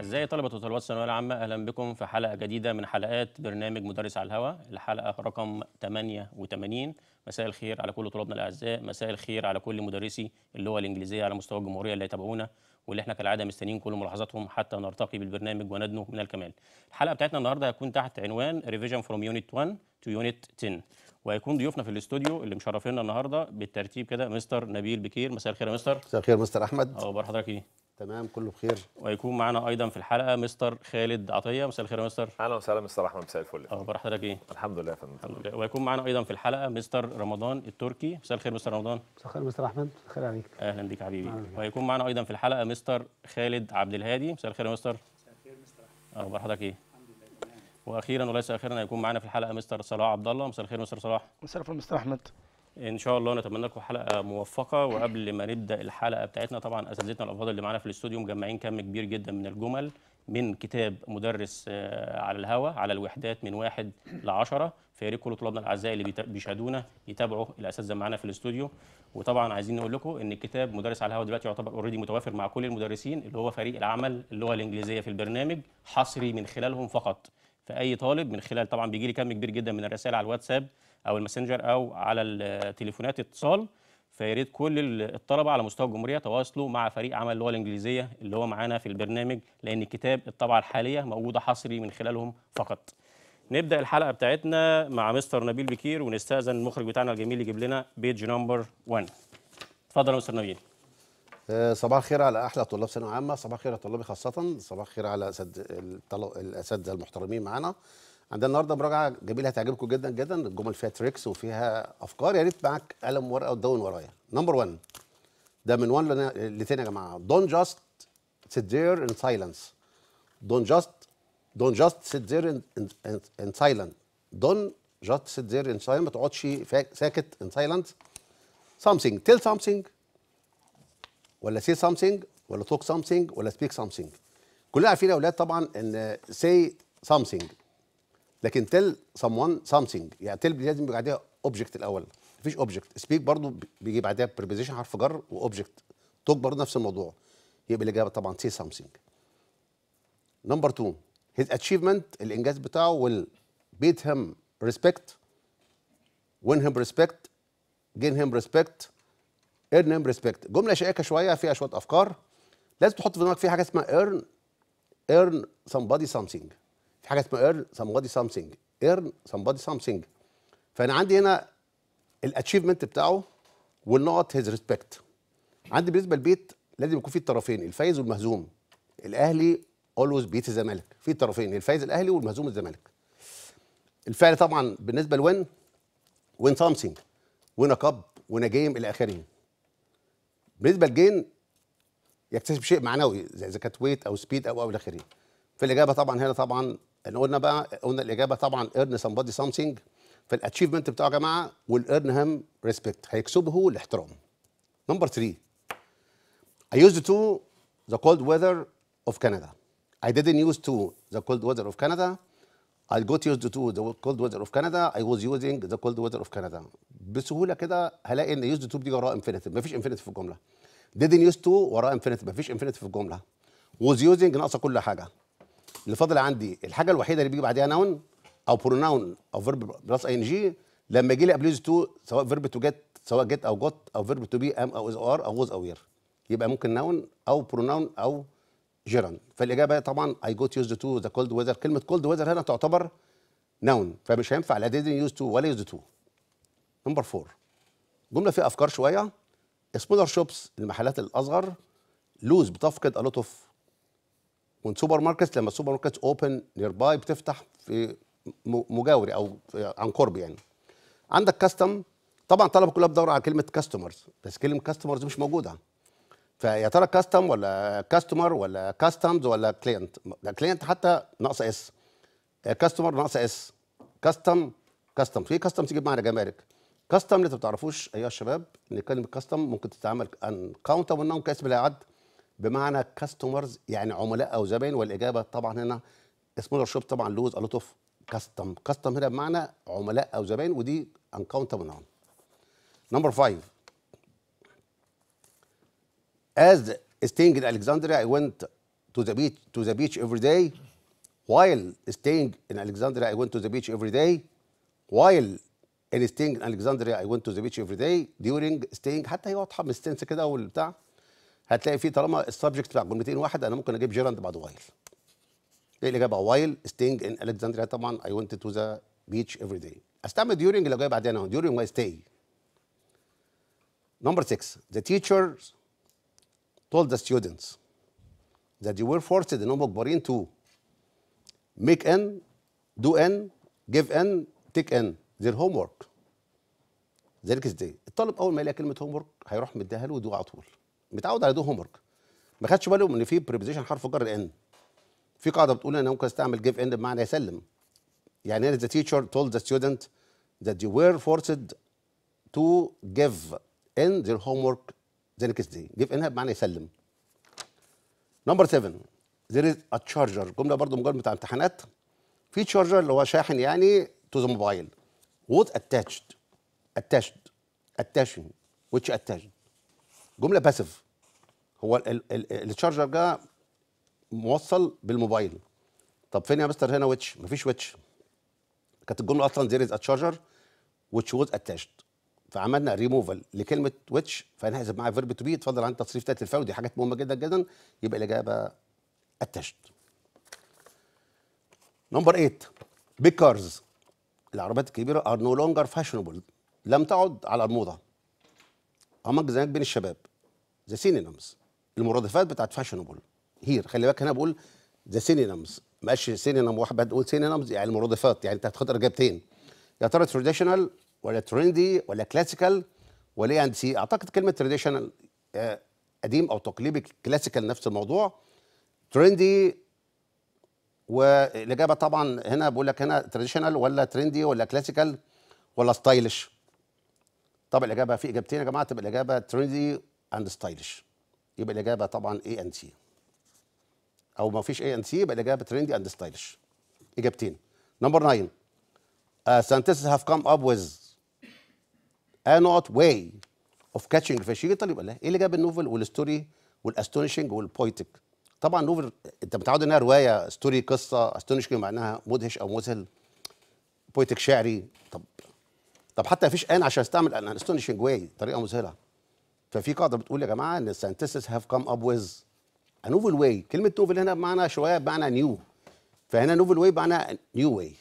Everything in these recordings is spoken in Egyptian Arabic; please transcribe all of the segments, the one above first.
أعزائي طلبة وطالبات الثانوية العامة أهلا بكم في حلقة جديدة من حلقات برنامج مدرس على الهواء الحلقة رقم 88 مساء الخير على كل طلابنا الأعزاء مساء الخير على كل مدرسي اللغة الإنجليزية على مستوى الجمهورية اللي يتابعونا واللي احنا كالعادة مستنيين كل ملاحظاتهم حتى نرتقي بالبرنامج وندنو من الكمال الحلقة بتاعتنا النهاردة هتكون تحت عنوان ريفيجن فروم يونت 1 تو يونت 10 وهيكون ضيوفنا في الاستوديو اللي مشرفينا النهارده بالترتيب كده مستر نبيل بكير مساء الخير يا مستر مساء الخير مستر احمد اخبار حضرتك ايه تمام كله بخير وهيكون معانا ايضا في الحلقه مستر خالد عطيه مساء الخير يا مستر اهلا وسهلا مستر احمد مساء الفل اخبار حضرتك ايه الحمد لله يا فندم الحمد لله وهيكون معانا ايضا في الحلقه مستر رمضان التركي مساء الخير مستر رمضان مساء الخير مستر احمد مساء الخير عليك اهلا بيك حبيبي أهلا. وهيكون معانا ايضا في الحلقه مستر خالد عبد الهادي مساء الخير يا مستر مساء الخير مستر اخبار حضرتك ايه واخيرا وليس اخيرا هيكون معانا في الحلقه مستر صلاح عبد الله مساء الخير مستر صلاح مساء الفل مستر احمد ان شاء الله نتمنى لكم حلقه موفقه وقبل ما نبدا الحلقه بتاعتنا طبعا اساتذتنا الافاضل اللي معانا في الاستوديو مجمعين كم كبير جدا من الجمل من كتاب مدرس آه، على الهوا على الوحدات من واحد لعشرة فيا ريت كل طلابنا الاعزاء اللي بيتا- بيشاهدونا يتابعوا الاساتذه معانا في الاستوديو وطبعا عايزين نقول لكم ان الكتاب مدرس على الهوا دلوقتي يعتبر اوريدي متوافر مع كل المدرسين اللي هو فريق العمل اللغه الانجليزيه في البرنامج حصري من خلالهم فقط فاي طالب من خلال طبعا بيجي لي كم كبير جدا من الرسائل على الواتساب او الماسنجر او على التليفونات اتصال فيا ريت كل ال- الطلبه على مستوى الجمهوريه تواصلوا مع فريق عمل اللغه الانجليزيه اللي هو معانا في البرنامج لان الكتاب الطبعه الحاليه موجوده حصري من خلالهم فقط. نبدا الحلقه بتاعتنا مع مستر نبيل بكير ونستاذن المخرج بتاعنا الجميل يجيب لنا بيج نمبر 1. اتفضل يا مستر نبيل. آه، صباح الخير على احلى طلاب ثانويه عامه صباح الخير على طلابي خاصه صباح الخير على أسد... الطل- الاساتذه المحترمين معانا عندنا النهارده مراجعه جميله هتعجبكم جدا جدا الجمل فيها تريكس وفيها افكار يا ريت معاك قلم وورقه وتدون ورايا نمبر 1 ده من 1 ل 10 يا جماعه don't just sit there in silence don't just don't just sit there in, in, in, in silence don't just sit there in silence ما تقعدش فا- ساكت in silence something tell something ولا say something ولا talk something ولا speak something كلنا عارفين يا اولاد طبعا ان say something لكن tell someone something يعني tell لازم يبقى بعدها object الاول مفيش object speak برضو بيجي بعدها preposition حرف جر واوبجكت talk برضو نفس الموضوع يبقى الاجابه طبعا say something نمبر 2 his achievement الانجاز بتاعه will beat him respect win him respect gain him respect earn him respect جمله شائكه شويه فيها شويه افكار لازم تحط في دماغك في حاجه اسمها earn earn somebody something في حاجه اسمها earn somebody something earn somebody something فانا عندي هنا الاتشيفمنت بتاعه والنقط هيز ريسبكت عندي بالنسبه للبيت لازم يكون في الطرفين الفايز والمهزوم الاهلي اولويز بيت الزمالك في طرفين الفايز الاهلي والمهزوم الزمالك الفعل طبعا بالنسبه لوين وين سامثينج وين كاب وين جيم الى اخره بالنسبه لجين يكتسب شيء معنوي زي اذا كانت ويت او سبيد او او الى اخره في الاجابه طبعا هنا طبعا إن قلنا بقى قلنا الاجابه طبعا ايرن somebody something فالاتشيفمنت بتاعه يا جماعه والايرن هم ريسبكت هيكسبه الاحترام نمبر 3 I used to the cold weather of Canada. I didn't use to the cold weather of Canada. I got used to the cold weather of Canada. I was using the cold weather of Canada. بسهوله كده هلاقي ان used to بتيجي وراها infinitive مفيش infinitive في الجمله. didn't use to وراها infinitive مفيش infinitive في الجمله. was using ناقصه كل حاجه. اللي فاضل عندي الحاجه الوحيده اللي بيجي بعدها noun او pronoun او verb بلس اي ان جي لما يجي لي قبل used to سواء verb to get سواء get او got او verb to be am او is or او was او were. يبقى ممكن noun او pronoun او gerund فالاجابه طبعا I got used to the cold weather كلمه cold weather هنا تعتبر noun فمش هينفع لا didn't use to ولا used to نمبر 4 جمله فيها افكار شويه سمولر شوبس المحلات الاصغر لوز بتفقد a lot of من سوبر ماركت لما السوبر ماركت اوبن نير باي بتفتح في م- مجاوري او في- عن قرب يعني عندك كاستم طبعا الطلبه كلها بتدور على كلمه كاستمرز بس كلمه كاستمرز مش موجوده فيا ترى كاستم ولا كاستمر ولا كاستمز ولا كلينت ده كلينت حتى ناقصه اس كاستمر ناقصه اس كاستم كاستم في كاستم تيجي بمعنى جمارك كاستم اللي انتوا ما تعرفوش ايها الشباب ان كلمه كاستم ممكن تتعمل ان كاونت وانهم كاسم لا يعد بمعنى كاستمرز يعني عملاء او زباين والاجابه طبعا هنا سمولر شوب طبعا لوز ا لوت اوف كاستم كاستم هنا بمعنى عملاء او زباين ودي ان كاونتبل نون نمبر 5 As staying in Alexandria, I went to to the beach to the beach every day while staying in Alexandria I went to the beach every day while in staying in Alexandria I went to the beach every day during staying حتى هي واضحه من السنس كده والبتاع هتلاقي فيه طالما السبجكت بتاع جملتين واحد انا ممكن اجيب جيراند بعد وايل ايه الاجابه وايل staying in Alexandria طبعا I went to the beach every day استعمل during لو جاي بعدين اهو during my stay Number six, the teachers told the students that they were forced انهم مجبرين to make in, do in, give in, take in their homework. the next day الطالب اول ما يلاقي كلمه homework هيروح مديها له ودو على طول متعود على دو homework ما خدش باله ان في preposition حرف جر ان في قاعده بتقول ان انا ممكن استعمل give in بمعنى يسلم يعني هنا the teacher told the student that they were forced to give in their homework the next day give in بمعنى يسلم نمبر 7 there is a charger جمله برضو مجرد بتاع امتحانات في charger اللي هو شاحن يعني to the mobile was attached attached attaching which attached جمله باسيف هو التشارجر ده موصل بالموبايل طب فين يا مستر هنا ويتش مفيش ويتش كانت الجمله اصلا there is a charger which was attached فعملنا ريموفال لكلمه ويتش فنحسب معاها فيرب تو بي اتفضل عن تصريف تالت الفعل ودي حاجات مهمه جدا جدا يبقى الاجابه اتشت نمبر 8 بيج كارز العربيات الكبيره ار نو لونجر فاشونبل لم تعد على الموضه امج زيك بين الشباب ذا سينونيمز المرادفات بتاعت فاشونبل هير خلي بالك هنا بقول ذا سينونيمز ما قالش سينونيم واحد بقول سينونيمز يعني المرادفات يعني انت هتاخد اجابتين يا ترى تراديشنال ولا ترندي ولا كلاسيكال ولا ايه عند سي اعتقد كلمه تراديشنال قديم او تقليدي كلاسيكال نفس الموضوع ترندي والاجابه طبعا هنا بقول لك هنا تراديشنال ولا ترندي ولا كلاسيكال ولا ستايلش طبعا الاجابه في اجابتين يا جماعه تبقى الاجابه ترندي اند ستايلش يبقى الاجابه طبعا اي ان سي او ما فيش اي ان سي يبقى الاجابه ترندي اند ستايلش اجابتين نمبر 9 uh, scientists have come up with a not way of catching fish يجي طالب يقول لها ايه اللي جاب النوفل والستوري والاستونيشنج والبويتك طبعا نوفل انت متعود انها روايه ستوري قصه استونيشنج معناها مدهش او مذهل بويتك شعري طب طب حتى مفيش ان عشان استعمل ان استونيشنج واي طريقه مذهله ففي قاعده بتقول يا جماعه ان الساينتستس هاف كام اب ويز ا نوفل واي كلمه نوفل هنا بمعنى شويه بمعنى نيو فهنا نوفل واي بمعنى نيو واي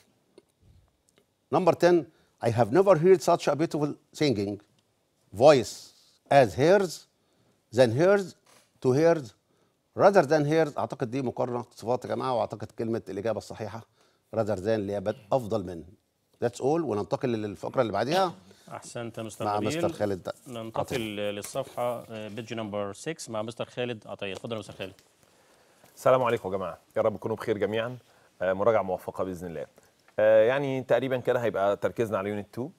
Number 10, I have never heard such a beautiful singing voice as hers, than hers, to hers, rather than hers أعتقد دي مقارنة صفات يا جماعة وأعتقد كلمة الإجابة الصحيحة rather than اللي هي بد- أفضل من That's all وننتقل للفقرة اللي بعديها احسنت يا مستر مع نبيل مستر خالد ننتقل للصفحه بيج نمبر 6 مع مستر خالد عطيه اتفضل يا مستر خالد السلام عليكم يا جماعه يا رب تكونوا بخير جميعا آه، مراجعه موفقه باذن الله آه، يعني تقريبا كده هيبقى تركيزنا على يونت 2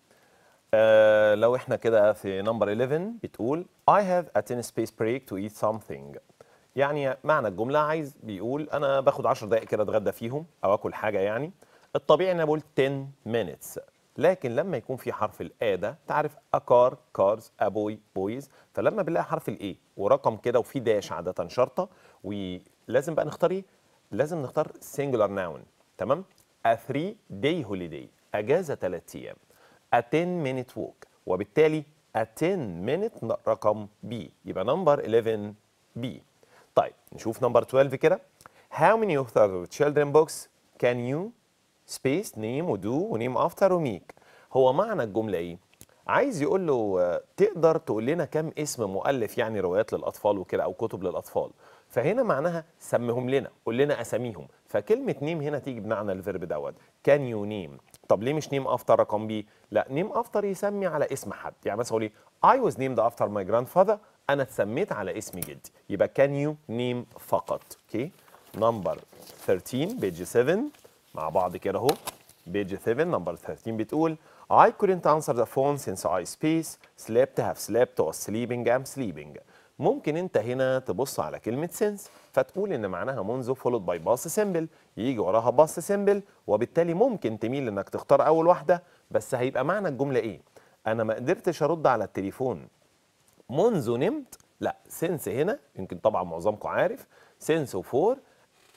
آه، لو احنا كده في نمبر 11 بتقول I have a 10 space break to eat something يعني معنى الجملة عايز بيقول أنا باخد 10 دقائق كده أتغدى فيهم أو آكل حاجة يعني الطبيعي إن أنا بقول 10 minutes لكن لما يكون في حرف الآ ده تعرف a car cars a boy boys فلما بنلاقي حرف الإيه ورقم كده وفي داش عادة شرطة ولازم بقى نختار إيه؟ لازم نختار singular noun تمام؟ a 3 day holiday أجازة 3 أيام a 10 minute walk وبالتالي a 10 minute رقم B يبقى نمبر 11 B طيب نشوف نمبر 12 كده how many of the children books can you space name ودو ونيم افتر وميك هو معنى الجملة ايه عايز يقول له آه، تقدر تقول لنا كم اسم مؤلف يعني روايات للاطفال وكده او كتب للاطفال فهنا معناها سمهم لنا قول لنا اساميهم فكلمه نيم هنا تيجي بمعنى الفيرب دوت كان يو نيم طب ليه مش نيم افتر رقم بي لا نيم افتر يسمي على اسم حد يعني مثلا اقول ايه I was named after my grandfather انا اتسميت على اسم جدي يبقى كان يو نيم فقط اوكي نمبر 13 بيج 7 مع بعض كده اهو بيج 7 نمبر 13 بتقول I couldn't answer the phone since I space slept have slept was sleeping am sleeping ممكن انت هنا تبص على كلمة since فتقول ان معناها منذ followed by past simple يجي وراها past simple وبالتالي ممكن تميل انك تختار اول واحدة بس هيبقى معنى الجملة ايه انا ما قدرتش ارد على التليفون منذ نمت لا سنس هنا يمكن طبعا معظمكم عارف سنس وفور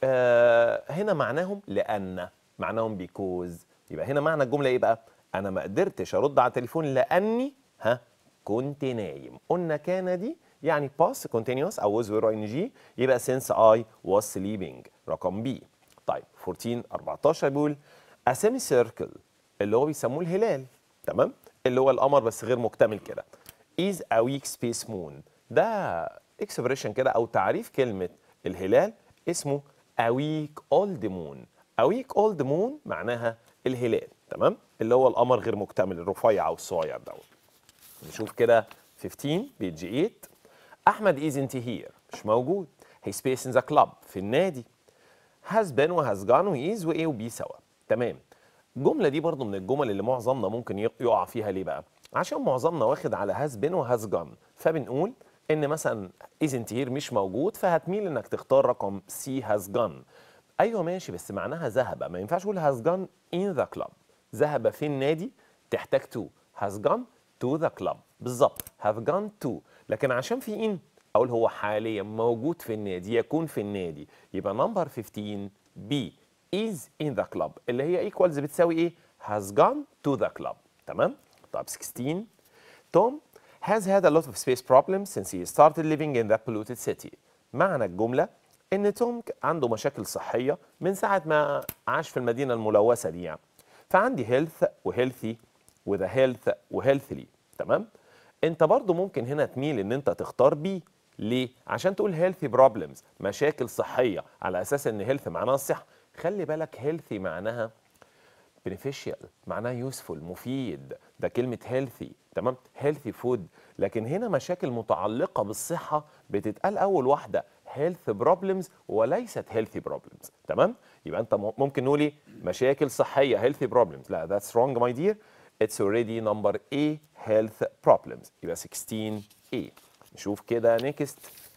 آه هنا معناهم لان معناهم بيكوز يبقى هنا معنى الجمله ايه بقى انا ما قدرتش ارد على التليفون لاني ها كنت نايم قلنا كان دي يعني past continuous او was were ing يبقى since I was sleeping رقم بي طيب 14 14 بيقول a semicircle اللي هو بيسموه الهلال تمام اللي هو القمر بس غير مكتمل كده is a weak space moon ده expression كده او تعريف كلمه الهلال اسمه a weak old moon a weak old moon معناها الهلال تمام اللي هو القمر غير مكتمل الرفيع او الصغير دوت نشوف كده 15 بيج 8 احمد isn't here مش موجود he space in the club في النادي has been وhas gone وis وايه وبي سوا تمام الجمله دي برضو من الجمل اللي معظمنا ممكن يق- يقع فيها ليه بقى عشان معظمنا واخد على has been وhas gone فبنقول ان مثلا isn't here مش موجود فهتميل انك تختار رقم C has gone ايوه ماشي بس معناها ذهب ما ينفعش اقول has gone in the club ذهب في النادي تحتاج to has gone to the club بالظبط have gone to لكن عشان في in اقول هو حاليا موجود في النادي يكون في النادي يبقى نمبر 15 B is in the club اللي هي equals بتساوي ايه has gone to the club تمام طب 16 توم has had a lot of space problems since he started living in that polluted city معنى الجملة إن توم ك- عنده مشاكل صحية من ساعة ما عاش في المدينة الملوثة دي يعني فعندي health وhealthy وذا health وhealthily تمام انت برضو ممكن هنا تميل ان انت تختار بي ليه عشان تقول healthy problems مشاكل صحية على اساس ان health معناها الصحة خلي بالك healthy معناها beneficial معناها useful مفيد ده كلمة healthy تمام healthy food لكن هنا مشاكل متعلقة بالصحة بتتقال أول واحدة health problems وليست healthy problems تمام يبقى أنت م- ممكن نقول إيه مشاكل صحية healthy problems لا that's wrong my dear it's already number A health problems يبقى 16A نشوف كده next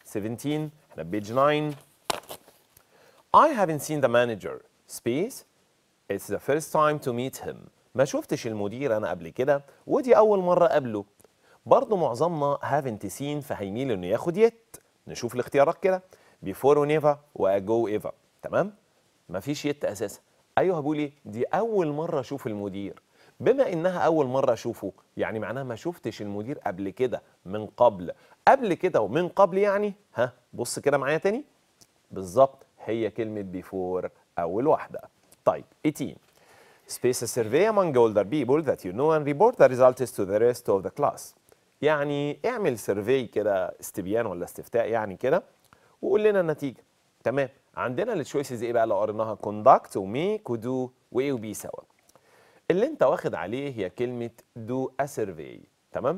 17 احنا بيج 9 I haven't seen the manager space It's the first time to meet him ما شفتش المدير انا قبل كده ودي اول مره اقابله برضه معظمنا haven't seen فهيميل انه ياخد يت نشوف الاختيارات كده before ونيفا واجو ايفا تمام مفيش يت اساسا ايوه بقول ايه دي اول مره اشوف المدير بما انها اول مره اشوفه يعني معناها ما شفتش المدير قبل كده من قبل قبل كده ومن قبل يعني ها بص كده معايا تاني بالظبط هي كلمة بيفور أول واحدة. طيب 18 Space a survey among older people that you know and report the results to the rest of the class. يعني اعمل سيرفي كده استبيان ولا استفتاء يعني كده وقول لنا النتيجة. تمام عندنا التشويسز ايه بقى لو قريناها conduct وميك ودو وايه وبي سوا. اللي انت واخد عليه هي كلمة do a survey تمام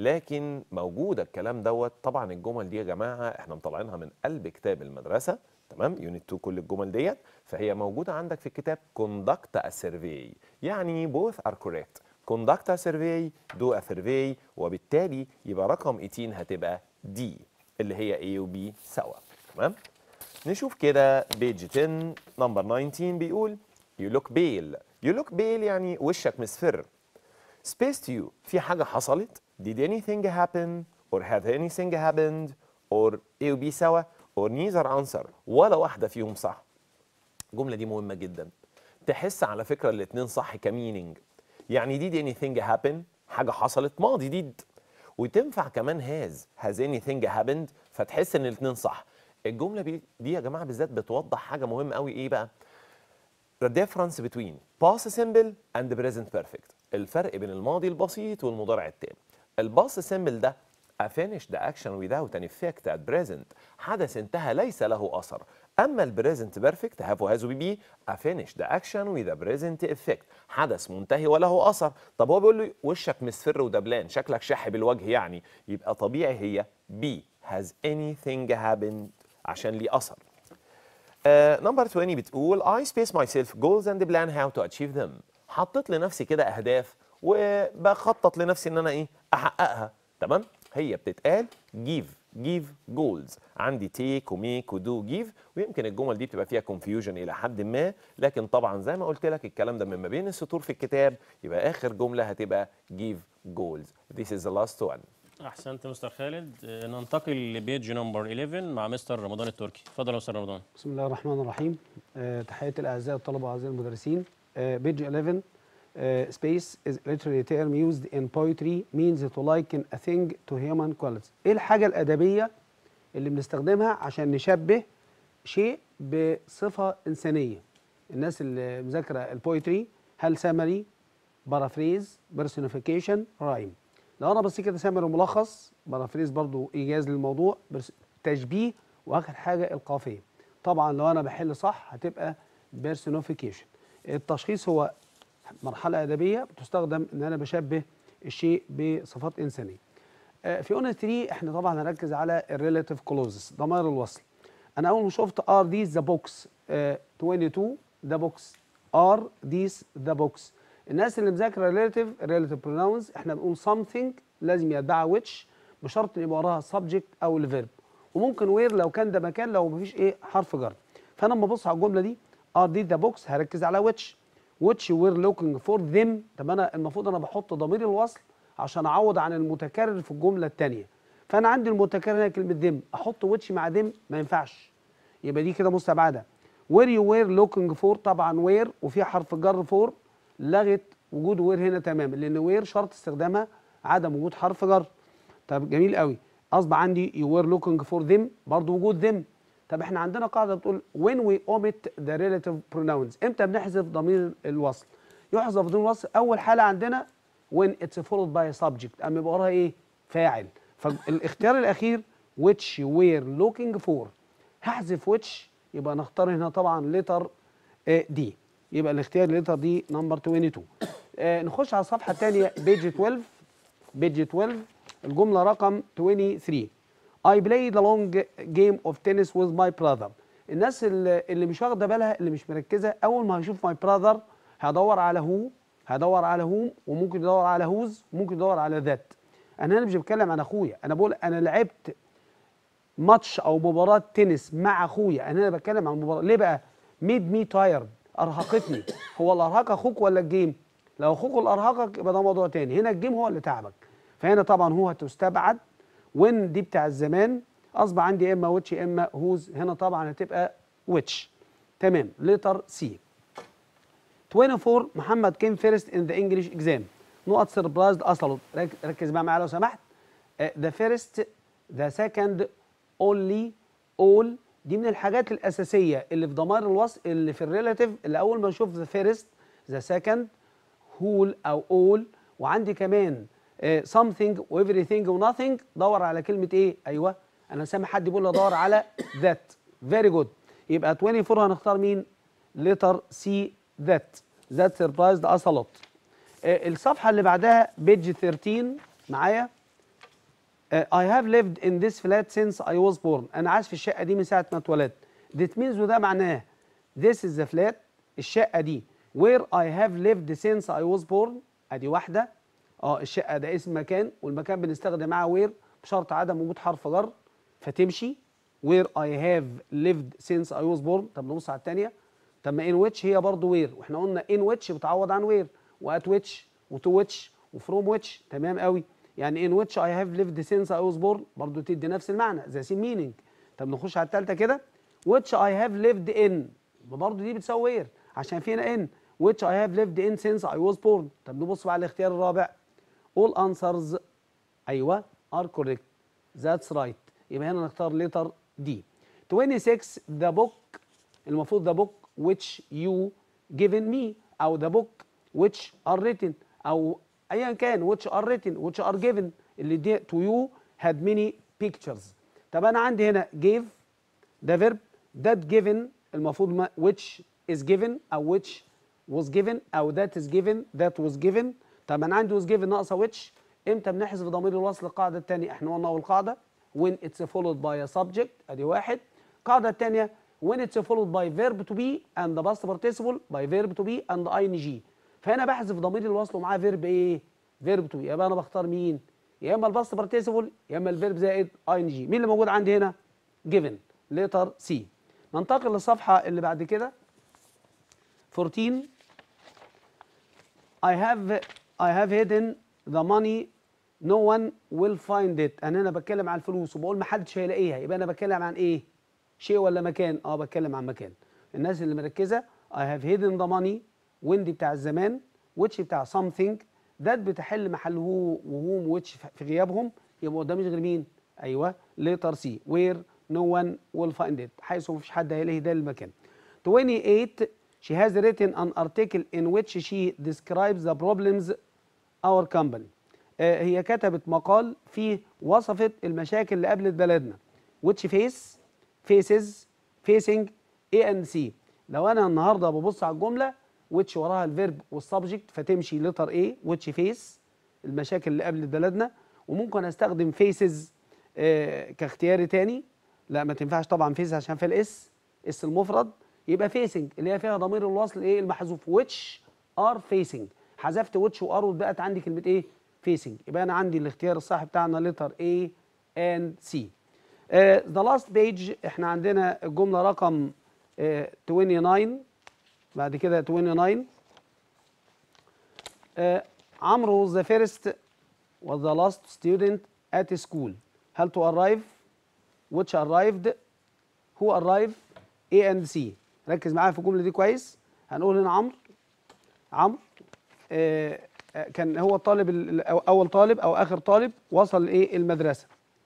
لكن موجودة الكلام دوت طبعا الجمل دي يا جماعة احنا مطلعينها من قلب كتاب المدرسة تمام يونت 2 كل الجمل ديت فهي موجودة عندك في الكتاب conduct a survey يعني both are correct conduct a survey do a survey وبالتالي يبقى رقم 18 هتبقى D اللي هي A و B سوا تمام نشوف كده بيج 10 نمبر 19 بيقول you look pale you look pale يعني وشك مصفر space to you في حاجة حصلت did anything happen or have anything happened or A و B سوا or neither answer ولا واحدة فيهم صح الجملة دي مهمة جدا تحس على فكرة الاتنين صح كمينينج يعني did anything happen حاجة حصلت ماضي did وتنفع كمان has has anything happened فتحس ان الاتنين صح الجملة بي- دي يا جماعة بالذات بتوضح حاجة مهمة قوي ايه بقى the difference between past simple and present perfect الفرق بين الماضي البسيط والمضارع التام الباست سيمبل ده a finished action without an effect at present حدث انتهى ليس له اثر اما البريزنت بيرفكت have وهاز وبي a finished action with a present effect حدث منتهي وله اثر طب هو بيقول له وشك مصفر ودبلان شكلك شاحب الوجه يعني يبقى طبيعي هي B has anything happened عشان ليه اثر نمبر 20 بتقول I space myself goals and plan how to achieve them حطيت لنفسي كده اهداف وبخطط لنفسي ان انا ايه احققها تمام هي بتتقال give give goals عندي take وميك ودو give ويمكن الجمل دي بتبقى فيها confusion الى حد ما لكن طبعا زي ما قلت لك الكلام ده من ما بين السطور في الكتاب يبقى اخر جمله هتبقى give goals this is the last one احسنت مستر خالد آه، ننتقل لبيج نمبر 11 مع مستر رمضان التركي اتفضل يا مستر رمضان بسم الله الرحمن الرحيم آه، تحياتي الاعزاء الطلبه واعزائي المدرسين بيج 11 uh, space is literally term used in poetry means to liken a thing to human qualities ايه الحاجه الادبيه اللي بنستخدمها عشان نشبه شيء بصفه انسانيه الناس اللي مذاكره البويتري هل سمري بارافريز بيرسونيفيكيشن رايم لو انا بصيت كده سمري ملخص بارافريز برضو ايجاز للموضوع برس- تشبيه واخر حاجه القافيه طبعا لو انا بحل صح هتبقى بيرسونيفيكيشن التشخيص هو مرحله ادبيه بتستخدم ان انا بشبه الشيء بصفات انسانيه آه، في اونر 3 احنا طبعا هنركز على الريلاتيف كلوزز ضمائر الوصل انا اول ما شفت ار ديز ذا بوكس 22 ذا بوكس ار ديز ذا بوكس الناس اللي مذاكره ريلاتيف ريلاتيف بروناونز احنا بنقول something لازم يتبعها which بشرط ان يبقى وراها subject او الفيرب وممكن وير لو كان ده مكان لو مفيش ايه حرف جر فانا لما ابص على الجمله دي ار دي ذا بوكس هركز على which which we're looking for them طب انا المفروض انا بحط ضمير الوصل عشان اعوض عن المتكرر في الجمله الثانيه فانا عندي المتكرر هنا كلمه them احط which مع them ما ينفعش يبقى دي كده مستبعده where you were looking for طبعا where وفي حرف جر for لغت وجود where هنا تماما لان where شرط استخدامها عدم وجود حرف جر طب جميل قوي اصبح عندي you were looking for them برضو وجود them طب احنا عندنا قاعده بتقول when we omit the relative pronouns امتى بنحذف ضمير الوصل يحذف ضمير الوصل اول حاله عندنا when it's followed by a subject اما يبقى وراها ايه فاعل فالاختيار الاخير which you were looking for هحذف which يبقى نختار هنا طبعا letter دي يبقى الاختيار letter دي نمبر 22 آه نخش على الصفحه الثانيه بيج 12 بيج 12 الجمله رقم 23 I played a long game of tennis with my brother الناس اللي, اللي مش واخده بالها اللي مش مركزه اول ما هيشوف my brother هدور على هو هدور على هوم وممكن يدور على هوز وممكن يدور على ذات انا هنا مش بتكلم عن اخويا انا بقول انا لعبت ماتش او مباراه تنس مع اخويا انا هنا بتكلم عن مباراه ليه بقى ميد مي تايرد ارهقتني هو اللي ارهق اخوك ولا الجيم لو اخوك اللي ارهقك يبقى ده موضوع تاني هنا الجيم هو اللي تعبك فهنا طبعا هو هتستبعد وين دي بتاع الزمان اصبح عندي يا اما ويتش يا اما هوز هنا طبعا هتبقى ويتش تمام ليتر سي 24 محمد كيم فيرست ان ذا انجلش اكزام نقط سربرايزد اصلت رك- ركز بقى معايا لو سمحت ذا فيرست ذا سكند اونلي اول دي من الحاجات الاساسيه اللي في ضمائر الوصف اللي في الريلاتيف اللي اول ما اشوف ذا فيرست ذا سكند هول او اول وعندي كمان آه، something و everything و nothing دور على كلمه ايه ايوه انا سامع حد بيقول لي ادور على that very good يبقى 24 هنختار مين letter C that that surprised us a lot آه، الصفحه اللي بعدها بيج 13 معايا آه، I have lived in this flat since I was born أنا عايش في الشقة دي من ساعة ما اتولدت That means وده معناه This is the flat الشقة دي Where I have lived since I was born أدي واحدة اه الشقة ده اسم مكان والمكان بنستخدم معاه where بشرط عدم وجود حرف جر فتمشي Where I have lived since I was born طب نبص على التانية طب ما in which هي برضه where واحنا قلنا in which بتعوض عن where وات which وتو which وفروم which تمام قوي يعني in which I have lived since I was born برضه تدي نفس المعنى ذا سيم meaning طب نخش على الثالثه كده which I have lived in برضه دي بتساوي where عشان في هنا in which I have lived in since I was born طب نبص بقى على الاختيار الرابع all answers ايوه are correct that's right يبقى هنا نختار letter D 26 the book المفروض the book which you given me او the book which are written او ايا كان which are written which are given اللي دي to you had many pictures طب انا عندي هنا gave ده verb that given المفروض ما which is given او which was given او that is given that was given طب انا عندي was given ناقصه which امتى بنحذف ضمير الوصل القاعده الثانيه احنا قلنا اول قاعده when it's followed by a subject ادي واحد القاعده الثانيه when it's followed by verb to be and the past participle by verb to be and ing فهنا بحذف ضمير الوصل ومعاه فيرب ايه فيرب تو يبقى انا بختار مين يا اما الباست بارتيسيبل يا اما الفيرب زائد اي ان جي مين اللي موجود عندي هنا جيفن ليتر سي ننتقل للصفحه اللي بعد كده 14 I have I have hidden the money no one will find it انا هنا بتكلم عن الفلوس وبقول ما حدش هيلاقيها يبقى انا بتكلم عن ايه شيء ولا مكان اه بتكلم عن مكان الناس اللي مركزه I have hidden the money when دي بتاع الزمان which بتاع something that بتحل محل هو وهوم which في غيابهم يبقى قدامي غير مين ايوه letter C where no one will find it حيث مفيش حد هيلاقي ده المكان 28 she has written an article in which she describes the problems our company آه، هي كتبت مقال فيه وصفت المشاكل اللي قابلت بلدنا which face faces facing A and C لو انا النهارده ببص على الجمله which وراها الفيرب والسبجكت فتمشي لتر A which face المشاكل اللي قابلت بلدنا وممكن استخدم faces آه كاختياري تاني لا ما تنفعش طبعا faces عشان فيها الاس اس المفرد يبقى facing اللي هي فيها ضمير الوصل ايه المحذوف which are facing حذفت which وار وبقت عندي كلمه ايه facing يبقى انا عندي الاختيار الصح بتاعنا letter A and C ذا لاست بيج احنا عندنا الجمله رقم آه 29 بعد كده 29 آه عمرو was the first was the last student at school هل to arrive which arrived who arrived A and C ركز معايا في الجمله دي كويس هنقول هنا عمرو عمرو آه آه، كان هو الطالب ال- أو اول طالب او اخر طالب وصل ايه المدرسه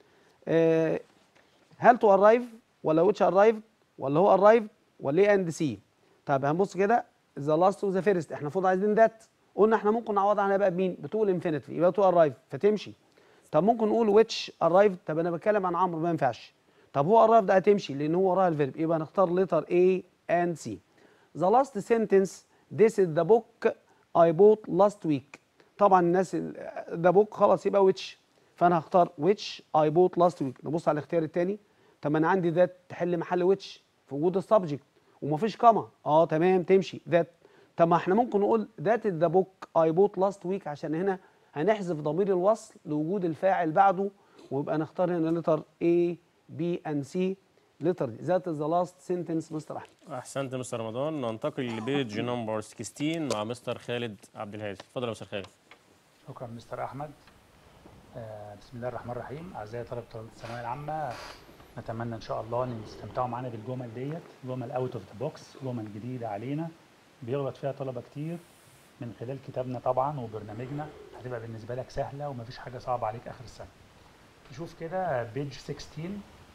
آه، هل تو ارايف ولا ويتش ارايف ولا هو ارايف ولا ايه اند سي طب هنبص كده ذا لاست وذا فيرست احنا المفروض عايزين ذات قلنا احنا ممكن نعوض عنها بقى بمين بتقول انفينيتيف يبقى تو ارايف فتمشي طب ممكن نقول ويتش ارايف طب انا بتكلم عن عمرو ما ينفعش طب هو ارايف ده هتمشي لان هو وراها الفيرب يبقى نختار لتر A and C The last sentence This is the book I bought last week طبعا الناس ذا بوك خلاص يبقى which فانا هختار which I bought last week نبص على الاختيار الثاني طب ما انا عندي ذات تحل محل which في وجود السبجكت ومفيش كما اه تمام تمشي ذات طب ما احنا ممكن نقول ذات ذا بوك I bought last week عشان هنا هنحذف ضمير الوصل لوجود الفاعل بعده ويبقى نختار هنا لتر A B and C لتر دي ذات ذا لاست سنتنس مستر احمد احسنت مستر رمضان ننتقل لبيج نمبر 16 مع مستر خالد عبد الهادي اتفضل يا مستر خالد شكرا مستر احمد آه، بسم الله الرحمن الرحيم اعزائي طلبه طلبه الثانويه العامه نتمنى ان شاء الله ان تستمتعوا معانا بالجمل ديت جمل اوت اوف ذا بوكس جمل جديده علينا بيغلط فيها طلبه كتير من خلال كتابنا طبعا وبرنامجنا هتبقى بالنسبه لك سهله ومفيش حاجه صعبه عليك اخر السنه نشوف كده بيج 16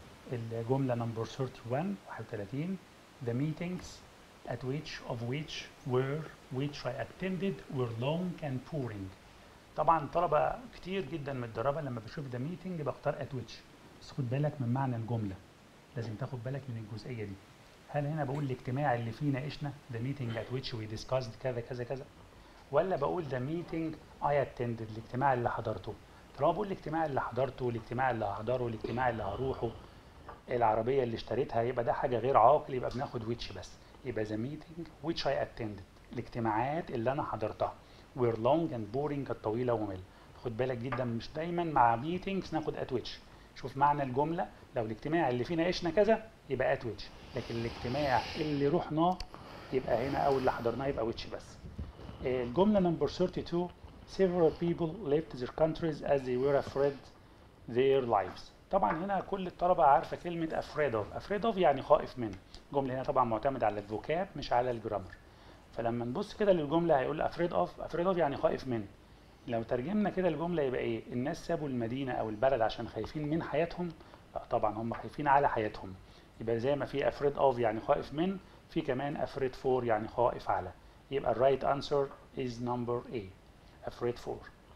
الجمله نمبر 31 31 the meetings at which of which were which I attended were long and boring طبعا طلبه كتير جدا متدربه لما بشوف ذا ميتنج بختار ات ويتش بس خد بالك من معنى الجمله لازم تاخد بالك من الجزئيه دي هل هنا بقول الاجتماع اللي فيه ناقشنا ذا ميتنج ات ويتش وي ديسكاسد كذا كذا كذا ولا بقول ذا ميتنج اي اتندد الاجتماع اللي حضرته طالما بقول الاجتماع اللي حضرته الاجتماع اللي هحضره الاجتماع اللي هروحه العربيه اللي اشتريتها يبقى ده حاجه غير عاقل يبقى بناخد ويتش بس يبقى ذا ميتنج which I attended الاجتماعات اللي انا حضرتها were long and boring كانت طويله وممله خد بالك جدا مش دايما مع meetings ناخد at which شوف معنى الجمله لو الاجتماع اللي فيه ناقشنا كذا يبقى at which لكن الاجتماع اللي رحناه يبقى هنا او اللي حضرناه يبقى which بس آه، الجمله نمبر 32 several people left their countries as they were afraid their lives طبعا هنا كل الطلبه عارفه كلمه afraid of afraid of يعني خائف منه الجمله هنا طبعا معتمده على الفوكاب مش على الجرامر فلما نبص كده للجمله هيقول afraid of afraid of يعني خائف منه لو ترجمنا كده الجمله يبقى ايه الناس سابوا المدينه او البلد عشان خايفين من حياتهم لا طبعا هم خايفين على حياتهم يبقى زي ما في afraid of يعني خائف من في كمان afraid for يعني خائف على يبقى الرايت انسر is number A afraid for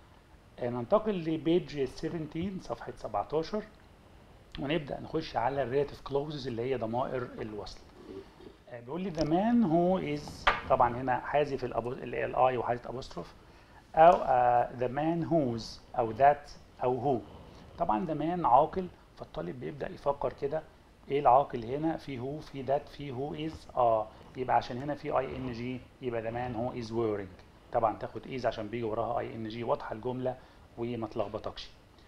آه، ننتقل لبيج 17 صفحة 17 ونبدأ نخش على الريلاتيف كلوزز اللي هي ضمائر الوصل آه، بيقول لي the man who is طبعا هنا حذف الاي وحاطط ابوستروف او uh, the man whose او that او who طبعا the man عاقل فالطالب بيبدأ يفكر كده ايه العاقل هنا في هو في that في who is اه يبقى عشان هنا في اي ان جي يبقى the man who is wearing طبعا تاخد is عشان بيجي وراها اي ان جي واضحه الجمله وما تلخبطكش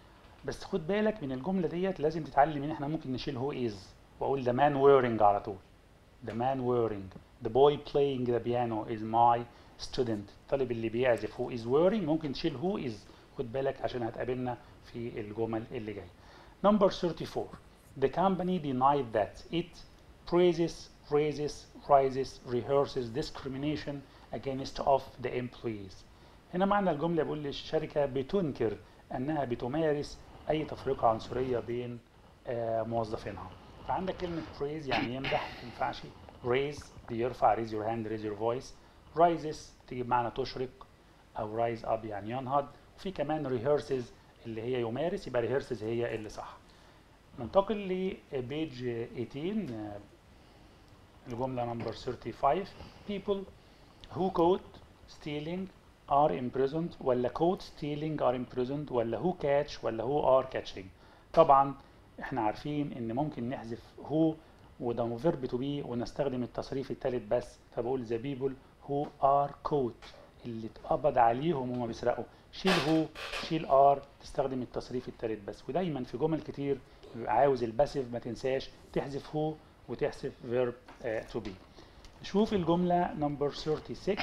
بس خد بالك من الجمله ديت لازم تتعلم ان احنا ممكن نشيل هو is واقول the man wearing على طول the man wearing the boy playing the piano is my student الطالب اللي بيعزف who is wearing ممكن تشيل who is خد بالك عشان هتقابلنا في الجمل اللي جايه number 34 the company denied that it praises raises rises rehearses discrimination against of the employees هنا معنى الجملة بيقول لي الشركة بتنكر أنها بتمارس أي تفرقة عنصرية بين آه، موظفينها فعندك كلمة praise يعني يمدح ما ينفعش raise دي يرفع raise your hand raise your voice rises تيجي بمعنى تشرق أو rise up يعني ينهض وفي كمان rehearses اللي هي يمارس يبقى rehearses هي اللي صح ننتقل لبيج 18 آه، الجملة نمبر 35 people who caught stealing are imprisoned ولا caught stealing are imprisoned ولا who catch ولا who are catching طبعا احنا عارفين ان ممكن نحذف who وده verb to be ونستخدم التصريف الثالث بس فبقول the people who are caught اللي اتقبض عليهم وهم بيسرقوا شيل هو شيل ار تستخدم التصريف الثالث بس ودايما في جمل كتير بيبقى عاوز الباسيف ما تنساش تحذف هو وتحذف verb uh, to be نشوف الجملة نمبر 36